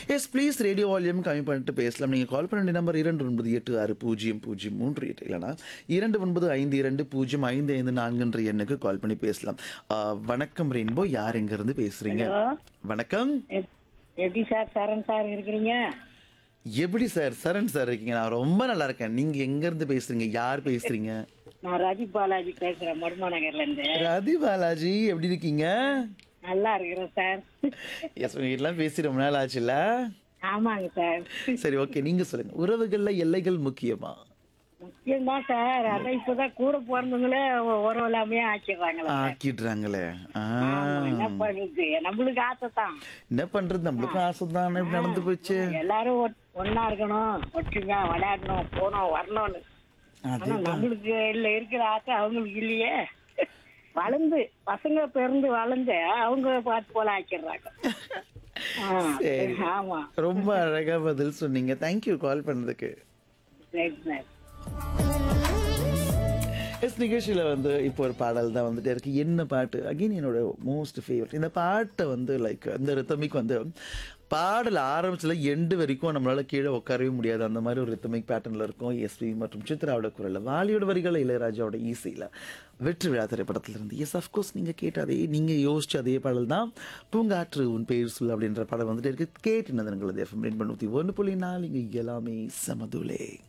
Yes please radio volume கம்மி பண்ணிட்டு பேசலாம் நீங்கள் கால் பண்ண வேண்டிய நம்பர் இரண்டு ஒன்பது எட்டு ஆறு பூஜ்ஜியம் பூஜ்ஜியம் மூன்று எட்டு இல்லைனா இரண்டு ஒன்பது ஐந்து இரண்டு பூஜ்ஜியம் ஐந்து ஐந்து நான்குன்ற எண்ணுக்கு கால் பண்ணி பேசலாம் ஆ, வணக்கம் ரெயின்போ யார் எங்கேருந்து பேசுகிறீங்க ஹலோ வணக்கம் எப்- எப்படி சார் சரண் சார் இருக்கிறீங்க எப்படி சார் சரண் சார் இருக்கீங்க நான் ரொம்ப நல்லா இருக்கேன் நீங்கள் எங்கேருந்து பேசுகிறீங்க யார் பேசுகிறீங்க நான் ராஜீவ் பாலாஜி பேசுறேன் மடுமா நகர்ல இருந்து ரதி பாலாஜி எப்படி இருக்கீங்க நல்லா இருக்கிறேன் சார் எஸ் உங்ககிட்டலாம் பேசி ரொம்ப நாள் ஆச்சுல்ல ஆமாங்க சார் சரி ஓகே நீங்கள் சொல்லுங்கள் உறவுகளில் எல்லைகள் முக்கியமா முக்கியம்தான் சார் அதான் இப்பதான் கூட பிறந்தவங்களே உறவு இல்லாமையே ஆக்கிடுறாங்களா ஆக்கிடுறாங்களே ஆ என்ன பண்ணுது நம்மளுக்கு ஆசை தான் என்ன பண்றது நம்மளுக்கும் ஆசை தானே நடந்து போச்சு எல்லாரும் ஒட்- ஒண்ணா இருக்கணும் ஒற்றுமையா விளையாடணும் போனோம் வரணும்னு அது ஆனா நம்மளுக்கு இல்ல இருக்கிற ஆசை அவங்களுக்கு இல்லையே வளர்ந்து பசங்க பிறந்து வளர்ந்து அவங்க பார்த்து போல ஆக்கிடுறாங்க ஆ, சரி. ஆமா ரொம்ப அழகா பதில் சொன்னீங்க தேங்க்யூ கால் பண்ணதுக்கு சரி சார் எஸ் நிகழ்ச்சியில் வந்து இப்போ ஒரு பாடல் தான் வந்துட்டே இருக்கு என்ன பாட்டு அகைன் என்னோட மோஸ்ட் ஃபேவரட் இந்த பாட்டை வந்து லைக் இந்த ரித்தமிக் வந்து பாடல் ஆரம்பிச்சதுல எண்டு வரைக்கும் நம்மளால கீழே உட்காரவே முடியாது அந்த மாதிரி ஒரு ரித்தமிக் பேட்டர்னில் இருக்கும் எஸ்பி மற்றும் சித்ராவோட குரலில் வாலியோட வரிகள் இளையராஜாவோட ஈஸியில் வெற்றி விழா திரைப்படத்துல இருந்து எஸ் அஃப்கோர்ஸ் நீங்கள் கேட்ட அதே நீங்கள் யோசிச்ச அதே பாடல் தான் பூங்காற்று உன் பேர் சொல் அப்படின்ற பாடல் வந்துட்டு இருக்கு கேட்டு நந்தனங்களது எஃப்எம் ரெண்டு நூற்றி ஒன்று புள்ளி நாலு இங்கே எல்லாமே சமதுலே